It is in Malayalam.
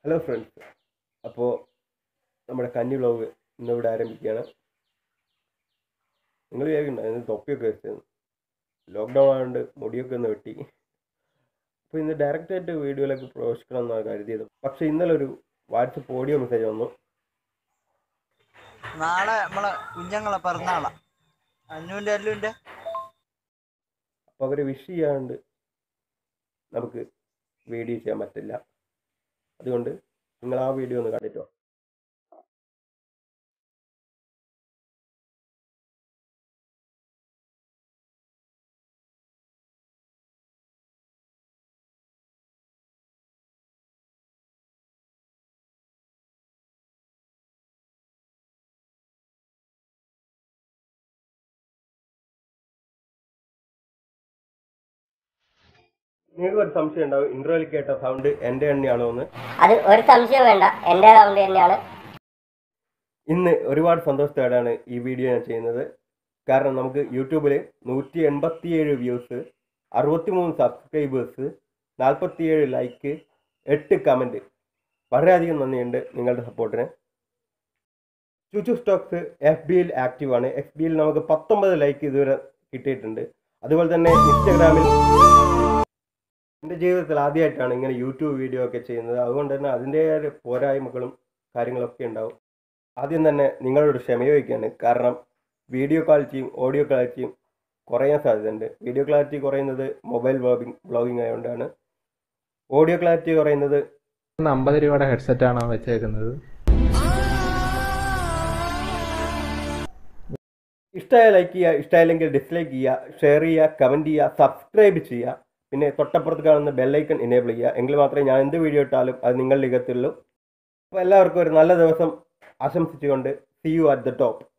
ഹലോ ഫ്രണ്ട്സ് അപ്പോൾ നമ്മുടെ കന്നി വ്ലോഗ് ഇന്നിവിടെ ആരംഭിക്കുകയാണ് നിങ്ങൾ വിചാരിക്കണ്ട ഇന്ന് തൊപ്പിയൊക്കെ വെച്ചത് ലോക്ക്ഡൗൺ ആയതുകൊണ്ട് മുടിയൊക്കെ ഒന്ന് വെട്ടി അപ്പോൾ ഇന്ന് ഡയറക്റ്റായിട്ട് വീഡിയോയിലേക്ക് പ്രവേശിക്കണം എന്നാണ് കരുതിയത് പക്ഷേ ഇന്നലെ ഒരു വാട്സപ്പ് ഓഡിയോ മെസ്സേജ് വന്നു നാളെ നമ്മളെ കുഞ്ഞങ്ങളെ പിറന്നാളാ അന്നുവിന്റെ അല്ലുവിന്റെ അപ്പോൾ അവർ വിഷ് ചെയ്യാണ്ട് നമുക്ക് വീഡിയോ ചെയ്യാൻ പറ്റില്ല അതുകൊണ്ട് നിങ്ങൾ ആ വീഡിയോ ഒന്ന് കണ്ടിട്ടോ നിങ്ങൾക്ക് ഒരു സംശയം ഉണ്ടാവും ഇൻട്രോയിൽ കേട്ട സൗണ്ട് എൻ്റെ എണ്ണയാണോ എന്ന് അത് ഒരു സംശയം വേണ്ട എൻ്റെ അക്കൗണ്ട് തന്നെയാണ് ഇന്ന് ഒരുപാട് സന്തോഷത്തോടെയാണ് ഈ വീഡിയോ ഞാൻ ചെയ്യുന്നത് കാരണം നമുക്ക് യൂട്യൂബിൽ നൂറ്റി എൺപത്തിയേഴ് വ്യൂസ് അറുപത്തിമൂന്ന് സബ്സ്ക്രൈബേഴ്സ് നാൽപ്പത്തിയേഴ് ലൈക്ക് എട്ട് കമൻറ്റ് വളരെയധികം നന്ദിയുണ്ട് നിങ്ങളുടെ സപ്പോർട്ടിന് ചുച്ചു സ്റ്റോക്സ് എഫ് ബിയിൽ ആക്റ്റീവാണ് എഫ് ബിയിൽ നമുക്ക് പത്തൊമ്പത് ലൈക്ക് ഇതുവരെ കിട്ടിയിട്ടുണ്ട് അതുപോലെ തന്നെ ഇൻസ്റ്റഗ്രാമിൽ എൻ്റെ ജീവിതത്തിൽ ആദ്യമായിട്ടാണ് ഇങ്ങനെ യൂട്യൂബ് വീഡിയോ ഒക്കെ ചെയ്യുന്നത് അതുകൊണ്ട് തന്നെ അതിൻ്റെതായ പോരായ്മകളും കാര്യങ്ങളൊക്കെ ഉണ്ടാവും ആദ്യം തന്നെ നിങ്ങളോട് ക്ഷമ ചോദിക്കുകയാണ് കാരണം വീഡിയോ ക്വാളിറ്റിയും ഓഡിയോ ക്വാളിറ്റിയും കുറയാൻ സാധ്യതയുണ്ട് വീഡിയോ ക്ലാരിറ്റി കുറയുന്നത് മൊബൈൽ വ്ളോഗിങ് വ്ളോഗിങ് ആയതുകൊണ്ടാണ് ഓഡിയോ ക്ലാരിറ്റി കുറയുന്നത് അമ്പത് രൂപയുടെ ഹെഡ്സെറ്റ് ആണ് വെച്ചേക്കുന്നത് ഇഷ്ടമായ ലൈക്ക് ചെയ്യുക ഇഷ്ടമായില്ലെങ്കിൽ ഡിസ്ലൈക്ക് ചെയ്യുക ഷെയർ ചെയ്യുക കമൻറ്റ് ചെയ്യുക സബ്സ്ക്രൈബ് ചെയ്യുക പിന്നെ തൊട്ടപ്പുറത്ത് കാണുന്ന ബെല്ലൈക്കൺ എനേബിൾ ചെയ്യുക എങ്കിൽ മാത്രമേ ഞാൻ എന്ത് വീഡിയോ ഇട്ടാലും അത് നിങ്ങളിലേക്ക് എത്തുള്ളൂ അപ്പോൾ എല്ലാവർക്കും ഒരു നല്ല ദിവസം ആശംസിച്ചുകൊണ്ട് see you at the top